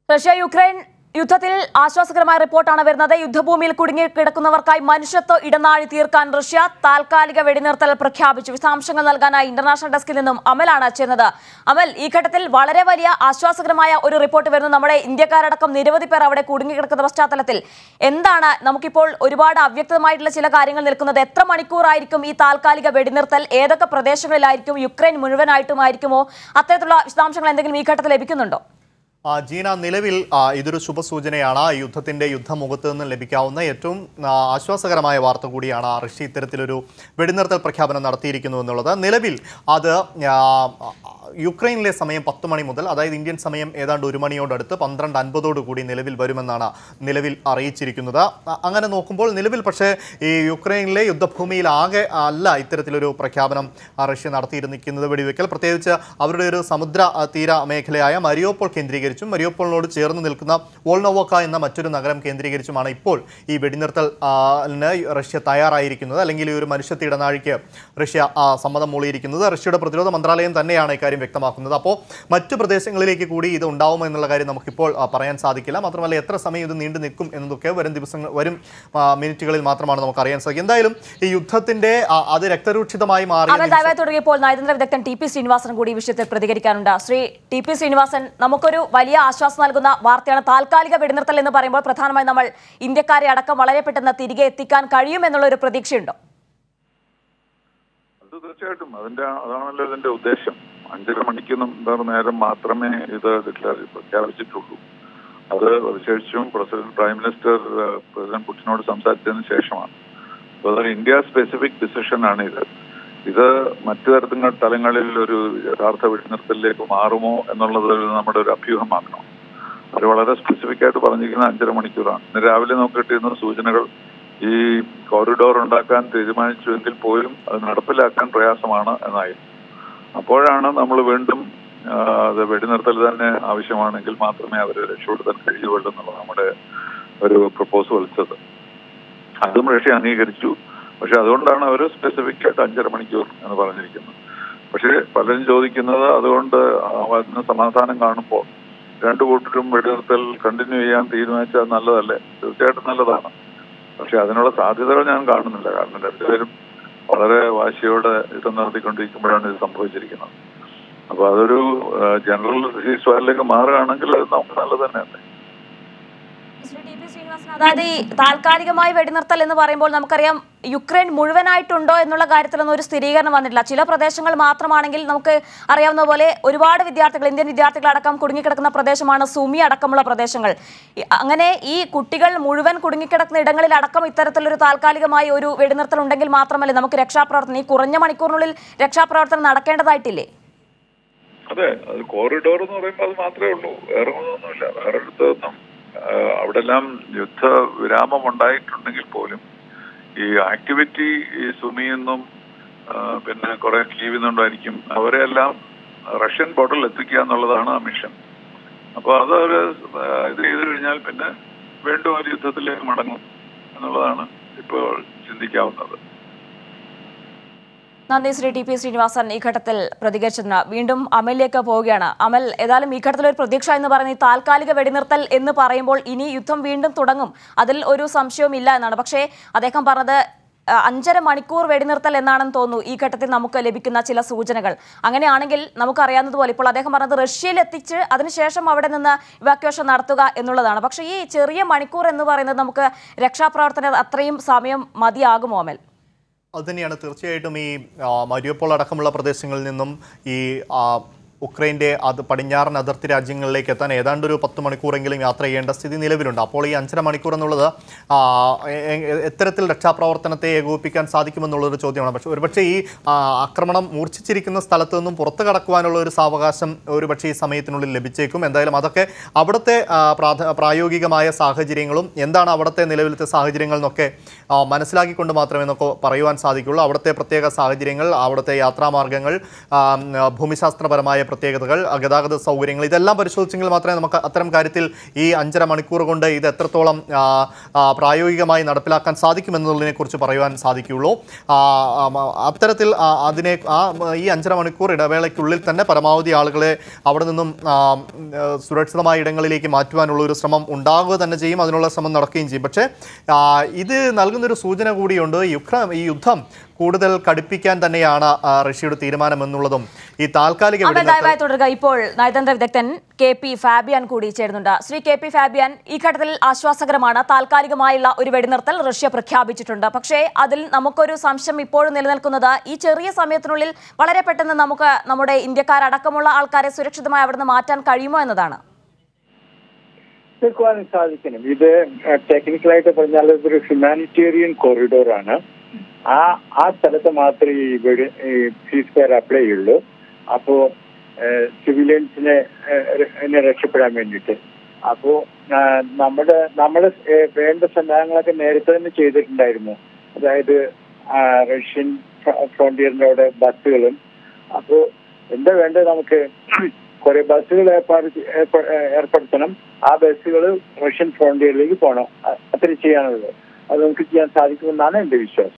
Russia Ukraine യുദ്ധത്തിൽ ആശ്വാസകരമായ റിപ്പോർട്ടാണ് വരുന്നത് യുദ്ധഭൂമിയിൽ കുടുങ്ങി കിടക്കുന്നവർക്കായി മനുഷ്യത്വ ഇടനാഴി തീർക്കാൻ റഷ്യ താൽക്കാലിക വെടിനിർത്തൽ പ്രഖ്യാപിച്ചു വിശദാംശങ്ങൾ നൽകാനായി ഇന്റർനാഷണൽ ഡെസ്കിൽ നിന്നും അമലാണ് ചേർന്നത് അമൽ ഈ ഘട്ടത്തിൽ വളരെ വലിയ ആശ്വാസകരമായ ഒരു റിപ്പോർട്ട് വരുന്നു നമ്മുടെ ഇന്ത്യക്കാരടക്കം നിരവധി പേർ അവിടെ കുടുങ്ങിക്കിടക്കുന്ന പശ്ചാത്തലത്തിൽ എന്താണ് നമുക്കിപ്പോൾ ഒരുപാട് അവ്യക്തമായിട്ടുള്ള ചില കാര്യങ്ങൾ നിൽക്കുന്നത് എത്ര മണിക്കൂറായിരിക്കും ഈ താൽക്കാലിക വെടിനിർത്തൽ ഏതൊക്കെ പ്രദേശങ്ങളിലായിരിക്കും യുക്രൈൻ മുഴുവനായിട്ടുമായിരിക്കുമോ അത്തരത്തിലുള്ള വിശദാംശങ്ങൾ എന്തെങ്കിലും ഈ ഘട്ടത്തിൽ ലഭിക്കുന്നുണ്ടോ ആ, ജീന നിലവിൽ ആ, ഇതൊരു ശുഭസൂചനയാണ് ഈ യുദ്ധത്തിന്റെ യുദ്ധമുഖത്ത് നിന്ന് ലഭിക്കാവുന്ന ഏറ്റവും ആ, ആശ്വാസകരമായ വാർത്ത കൂടിയാണ് റഷ്യ ഇത്തരത്തിലൊരു വെടിനിർത്തൽ പ്രഖ്യാപനം നടത്തിയിരിക്കുന്നു എന്നുള്ളത് നിലവിൽ അത് ആ, യുക്രൈനിലെ സമയം പത്ത് മണി മുതൽ അതായത് ഇന്ത്യൻ സമയം ഏതാണ്ട് ഒരു മണിയോടടുത്ത് പന്ത്രണ്ട് അൻപതോട് കൂടി നിലവിൽ വരുമെന്നാണ് നിലവിൽ അറിയിച്ചിരിക്കുന്നത് അ- അങ്ങനെ നോക്കുമ്പോൾ നിലവിൽ പക്ഷേ ഈ യുക്രൈനിലെ യുദ്ധഭൂമിയിൽ ആകെ അല്ല ഇത്തരത്തിലൊരു പ്രഖ്യാപനം ആ, റഷ്യ നടത്തിയിരുന്നിരിക്കുന്നത് വെടിവെക്കൽ പ്രത്യേകിച്ച് അവരുടെ ഒരു സമുദ്ര ആ, തീര മേഖലയായ മരിയോപ്പോൾ കേന്ദ്രീകരിച്ചും മരിയോപ്പോളിനോട് ചേർന്ന് നിൽക്കുന്ന വോൾനോവോക്ക എന്ന മറ്റൊരു നഗരം കേന്ദ്രീകരിച്ചുമാണ് ഇപ്പോൾ ഈ വെടിനിർത്തൽ ആ, ന് റഷ്യ തയ്യാറായിരിക്കുന്നത് അല്ലെങ്കിൽ ഈ ഒരു മനുഷ്യത്വ ഇടനാഴിക്ക് റഷ്യ ആ, സമ്മതം മൂളിയിരിക്കുന്നത് റഷ്യയുടെ പ്രതിരോധ മന്ത്രാലയം തന്നെയാണ് ഇക്കാര്യം വ്യക്തമാക്കുന്നത് അപ്പോൾ മറ്റു പ്രദേശങ്ങളിലേക്ക് കൂടി ഇത് ഉണ്ടാവുമോ എന്നുള്ള കാര്യം നമുക്കിപ്പോൾ ആ, പറയാൻ സാധിക്കില്ല മാത്രമല്ല എത്ര സമയം ഇത് നീണ്ടു നിൽക്കും എന്നതൊക്കെ വരും ദിവസങ്ങൾ വരും ആ, മിനിറ്റുകളിൽ മാത്രമാണ് നമുക്ക് അറിയാൻ സാധിക്കും എന്തായാലും ഈ യുദ്ധത്തിന്റെ ആ, അത് രക്തരൂക്ഷിതമായി മാറിയ അമൽ ദയവായി തുടങ്ങിയപ്പോൾ നയതന്ത്ര വിദഗ്ധൻ ടി പി ശ്രീനിവാസൻ കൂടി ഈ വിഷയത്തിൽ പ്രതികരിക്കാനുണ്ട് ശ്രീ ടി പി ശ്രീനിവാസൻ നമുക്കൊരു വലിയ ആശ്വാസം നൽകുന്ന വാർത്തയാണ് താൽക്കാലിക വെടിനിർത്തൽ എന്ന് പറയുമ്പോൾ പ്രധാനമായും നമ്മൾ ഇന്ത്യക്കാരെ അടക്കം വളരെ പെട്ടെന്ന് തിരികെ എത്തിക്കാൻ കഴിയുമെന്നുള്ള ഒരു പ്രതീക്ഷയുണ്ടോ അത് തീർച്ചയായിട്ടും അതിന്റെ അതാണല്ലോ ഇതിന്റെ ഉദ്ദേശം അഞ്ചര മണിക്ക് മുമ്പ് നേരം മാത്രമേ ഇത് ഡിക്ലെയർ പ്രഖ്യാപിച്ചിട്ടുള്ളൂ അത് വിശേഷിച്ചും president prime minister uh, president പുടിനോട് സംസാരിച്ചതിന് ശേഷമാണ് അപ്പോൾ അതൊരു ഇന്ത്യ സ്പെസിഫിക് ഡിസിഷൻ ആണ് ഇത് ഇത് മറ്റു തരത്തിലുള്ള തലങ്ങളിൽ ഒരു യഥാർത്ഥ വെടിനിർത്തലിലേക്ക് മാറുമോ എന്നുള്ളത് ഒരു നമ്മുടെ ഒരു അഭ്യൂഹമാക്കണം അത് വളരെ സ്പെസിഫിക് ആയിട്ട് പറഞ്ഞിരിക്കുന്ന അഞ്ചര മണിക്കൂറാണ് ഇന്ന് രാവിലെ നമുക്ക് കിട്ടിയിരുന്ന സൂചനകൾ ഈ കോറിഡോർ ഉണ്ടാക്കാൻ തീരുമാനിച്ചുവെങ്കിൽ പോലും അത് നടപ്പിലാക്കാൻ പ്രയാസമാണ് എന്നായിരുന്നു അപ്പോഴാണ് നമ്മൾ വീണ്ടും ആ, അത് വെടിനിർത്തൽ തന്നെ ആവശ്യമാണെങ്കിൽ മാത്രമേ അവരെ രക്ഷപ്പെടുത്താൻ കഴിയുള്ളൂ എന്നുള്ള നമ്മുടെ ഒരു പ്രപ്പോസൽ വെച്ചത് അതും റഷ്യ അംഗീകരിച്ചു പക്ഷെ അതുകൊണ്ടാണ് അവർ സ്പെസിഫിക് ആയിട്ട് അഞ്ചര മണിക്കൂർ എന്ന് പറഞ്ഞിരിക്കുന്നത് പക്ഷേ പലരും ചോദിക്കുന്നത് അതുകൊണ്ട് അതിന് സമാധാനം കാണുമ്പോൾ രണ്ടു കൂട്ടരും വെടിനിർത്തൽ കണ്ടിന്യൂ ചെയ്യാൻ തീരുമാനിച്ചാൽ നല്ലതല്ലേ തീർച്ചയായിട്ടും നല്ലതാണ് പക്ഷെ അതിനുള്ള സാധ്യതകൾ ഞാൻ കാണുന്നില്ല കാരണം രണ്ടുപേരും വളരെ വാശിയോടെ ഇത് നടത്തിക്കൊണ്ടിരിക്കുമ്പോഴാണ് ഇത് സംഭവിച്ചിരിക്കുന്നത് അപ്പൊ അതൊരു ജനറൽ സീസ്വാറിലേക്ക് മാറുകയാണെങ്കിൽ അത് നമുക്ക് നല്ലത് തന്നെയല്ലേ ശ്രീ ടി പി ശ്രീനിവാസൻ അതായത് ഈ താൽക്കാലികമായി വെടിനിർത്തൽ എന്ന് പറയുമ്പോൾ നമുക്കറിയാം യുക്രൈൻ മുഴുവനായിട്ടുണ്ടോ എന്നുള്ള കാര്യത്തിലൊന്നും ഒരു സ്ഥിരീകരണം വന്നിട്ടില്ല ചില പ്രദേശങ്ങൾ മാത്രമാണെങ്കിൽ നമുക്ക് അറിയാവുന്ന പോലെ ഒരുപാട് വിദ്യാർത്ഥികൾ ഇന്ത്യൻ വിദ്യാർത്ഥികളടക്കം കുടുങ്ങിക്കിടക്കുന്ന പ്രദേശമാണ് സുമി അടക്കമുള്ള പ്രദേശങ്ങൾ ഈ- അങ്ങനെ ഈ കുട്ടികൾ മുഴുവൻ കുടുങ്ങിക്കിടക്കുന്ന ഇടങ്ങളിൽ അടക്കം ഇത്തരത്തിലൊരു താൽക്കാലികമായി ഒരു വെടിനിർത്തൽ ഉണ്ടെങ്കിൽ മാത്രമല്ലേ നമുക്ക് രക്ഷാപ്രവർത്തനം ഈ കുറഞ്ഞ മണിക്കൂറിനുള്ളിൽ രക്ഷാപ്രവർത്തനം നടക്കേണ്ടതായിട്ടില്ലേ അതെ അത് കോറിഡോർ എന്ന് പറയുമ്പോൾ അത് മാത്രമേ ഉള്ളൂ വേറെ ഒന്നുമില്ല വേറെ അടുത്തൊന്നും അവിടെ എല്ലാം യുദ്ധ വിരാമം ഉണ്ടായിട്ടുണ്ടെങ്കിൽ പോലും ഈ ആക്ടിവിറ്റി ഈ സുമിയെന്നും ആ, പിന്നെ കുറെ കീവിൽ നിന്നുണ്ടായിരിക്കും അവരെ എല്ലാം റഷ്യൻ ബോർഡറിൽ എത്തിക്കുക എന്നുള്ളതാണ് ആ മിഷൻ അപ്പോൾ അത് ഒരു ആ, ഇത് ചെയ്ത് കഴിഞ്ഞാൽ പിന്നെ വീണ്ടും ഒരു യുദ്ധത്തിലേക്ക് മടങ്ങും എന്നുള്ളതാണ് ഇപ്പോൾ ചിന്തിക്കാവുന്നത് നന്ദി ശ്രീ ടി പി ശ്രീനിവാസൻ ഈ ഘട്ടത്തിൽ പ്രതികരിച്ചതിന് വീണ്ടും അമലിലേക്ക് പോവുകയാണ് അമൽ ഏതായാലും ഈ ഘട്ടത്തിൽ ഒരു പ്രതീക്ഷ എന്ന് പറയുന്നത് ഈ താൽക്കാലിക വെടിനിർത്തൽ എന്ന് പറയുമ്പോൾ ഇനി യുദ്ധം വീണ്ടും തുടങ്ങും അതിൽ ഒരു സംശയവും ഇല്ല എന്നാണ് പക്ഷേ അദ്ദേഹം പറഞ്ഞത് ആ, അഞ്ചര മണിക്കൂർ വെടിനിർത്തൽ എന്നാണെന്ന് തോന്നുന്നു ഈ ഘട്ടത്തിൽ നമുക്ക് ലഭിക്കുന്ന ചില സൂചനകൾ അങ്ങനെയാണെങ്കിൽ നമുക്കറിയാവുന്നതുപോലെ ഇപ്പോൾ അദ്ദേഹം പറഞ്ഞത് റഷ്യയിൽ എത്തിച്ച് അതിനുശേഷം അവിടെ നിന്ന് ഇവാക്യുവേഷൻ നടത്തുക എന്നുള്ളതാണ് പക്ഷേ ഈ ചെറിയ മണിക്കൂർ എന്ന് പറയുന്നത് നമുക്ക് രക്ഷാപ്രവർത്തനം അത്രയും സമയം മതിയാകുമോ അമൽ അതുതന്നെയാണ് തീർച്ചയായിട്ടും ഈ ആ, മരിയോപ്പോൾ അടക്കമുള്ള പ്രദേശങ്ങളിൽ നിന്നും ഈ ആ, ഉക്രൈൻ്റെ അത് പടിഞ്ഞാറൻ അതിർത്തി രാജ്യങ്ങളിലേക്ക് എത്താൻ ഏതാണ്ട് ഒരു പത്ത് മണിക്കൂറെങ്കിലും യാത്ര ചെയ്യേണ്ട സ്ഥിതി നിലവിലുണ്ട് അപ്പോൾ ഈ അഞ്ചര മണിക്കൂർ എന്നുള്ളത് ആ, എ- എ- എത്തരത്തിൽ രക്ഷാപ്രവർത്തനത്തെ ഏകോപിപ്പിക്കാൻ സാധിക്കുമെന്നുള്ളൊരു ചോദ്യമാണ് പക്ഷേ ഒരുപക്ഷെ ഈ ആ, ആക്രമണം മൂർച്ഛിച്ചിരിക്കുന്ന സ്ഥലത്ത് നിന്നും പുറത്തു കടക്കുവാനുള്ള ഒരു സാവകാശം ഒരുപക്ഷെ ഈ സമയത്തിനുള്ളിൽ ലഭിച്ചേക്കും എന്തായാലും അതൊക്കെ അവിടുത്തെ ആ, പ്രാഥ- പ്രായോഗികമായ സാഹചര്യങ്ങളും എന്താണ് അവിടുത്തെ നിലവിലത്തെ സാഹചര്യങ്ങൾ എന്നൊക്കെ ആ, മനസ്സിലാക്കിക്കൊണ്ട് മാത്രമേ നമുക്ക് പറയുവാൻ സാധിക്കുള്ളൂ അവിടുത്തെ പ്രത്യേക സാഹചര്യങ്ങൾ അവിടുത്തെ യാത്രാമാർഗങ്ങൾ ആ, ഭൂമിശാസ്ത്രപരമായ പ്രത്യേകതകൾ ആ, ഗതാഗത സൗകര്യങ്ങൾ ഇതെല്ലാം പരിശോധിച്ചെങ്കിൽ മാത്രമേ നമുക്ക് അത്തരം കാര്യത്തിൽ ഈ അഞ്ചര മണിക്കൂർ കൊണ്ട് ഇത് എത്രത്തോളം ആ, ആ, പ്രായോഗികമായി നടപ്പിലാക്കാൻ സാധിക്കുമെന്നുള്ളതിനെ കുറിച്ച് പറയുവാൻ സാധിക്കുകയുള്ളൂ ആ, ആ, മ- അത്തരത്തിൽ ആ, അതിനെ ആ മ- ഈ അഞ്ചര മണിക്കൂർ ഇടവേളയ്ക്കുള്ളിൽ തന്നെ പരമാവധി ആളുകളെ അവിടെ നിന്നും ആ, ഉം, ആ, സുരക്ഷിതമായ ഇടങ്ങളിലേക്ക് മാറ്റുവാനുള്ള ഒരു ശ്രമം ഉണ്ടാകുക തന്നെ ചെയ്യും അതിനുള്ള ശ്രമം നടക്കുകയും ചെയ്യും പക്ഷേ ആ, ഇത് നൽകുന്നൊരു സൂചന കൂടിയുണ്ട് യുക്രൈൻ ഈ യുദ്ധം കൂടുതൽ കടുപ്പിക്കാൻ തന്നെയാണ് ആ, റഷ്യയുടെ തീരുമാനം എന്നുള്ളതും ഈ താൽക്കാലിക അമൽ വെടിനിർത്തൽ ദയവായി തുടരുക ഇപ്പോൾ നയതന്ത്ര വിദഗ്ധൻ കെ പി ഫാബിയൻ കൂടി ചേരുന്നുണ്ട് ശ്രീ കെ പി ഫാബിയൻ ഈ ഘട്ടത്തിൽ ആശ്വാസകരമാണ് താൽക്കാലികമായുള്ള ഒരു വെടിനിർത്തൽ റഷ്യ പ്രഖ്യാപിച്ചിട്ടുണ്ട് പക്ഷേ അതിൽ നമുക്കൊരു സംശയം ഇപ്പോഴും നിലനിൽക്കുന്നത് ഈ ചെറിയ സമയത്തിനുള്ളിൽ വളരെ പെട്ടെന്ന് നമുക്ക് നമ്മുടെ ഇന്ത്യക്കാരടക്കമുള്ള ആൾക്കാരെ സുരക്ഷിതമായി അവിടുന്ന് മാറ്റാൻ കഴിയുമോ എന്നതാണ് തീർക്കുവാനും സാധിക്കണം ഇത് ടെക്നിക്കലായിട്ട് പറഞ്ഞാൽ ഇതൊരു ഹ്യൂമാനിറ്റേറിയൻ കോറിഡോർ ആണ് ആ ആ സ്ഥലത്ത് മാത്രമേ ഈ വെടി സീസ് ഫയർ അപ്ലൈ ചെയ്യുള്ളൂ അപ്പോ സിവിലിയൻസിനെ നെ രക്ഷപ്പെടാൻ വേണ്ടിയിട്ട് അപ്പോ ആ, നമ്മുടെ നമ്മൾ വേണ്ട സന്നാഹങ്ങളൊക്കെ നേരത്തെ തന്നെ ചെയ്തിട്ടുണ്ടായിരുന്നു അതായത് ആ, റഷ്യൻ ഫ്രോണ്ടിയറിന്റെ അവിടെ ബസ്സുകളും അപ്പോ എന്താ വേണ്ടത് നമുക്ക് കുറെ ബസ്സുകൾ ഏർപ്പാട് ചെ- ഏർപ്പ- ഏർപ്പെടുത്തണം ആ ബസ്സുകൾ റഷ്യൻ ഫ്രോണ്ടിയറിലേക്ക് പോകണം അ- അത്രയും ചെയ്യാനുള്ളത് അത് നമുക്ക് ചെയ്യാൻ സാധിക്കുമെന്നാണ് എന്റെ വിശ്വാസം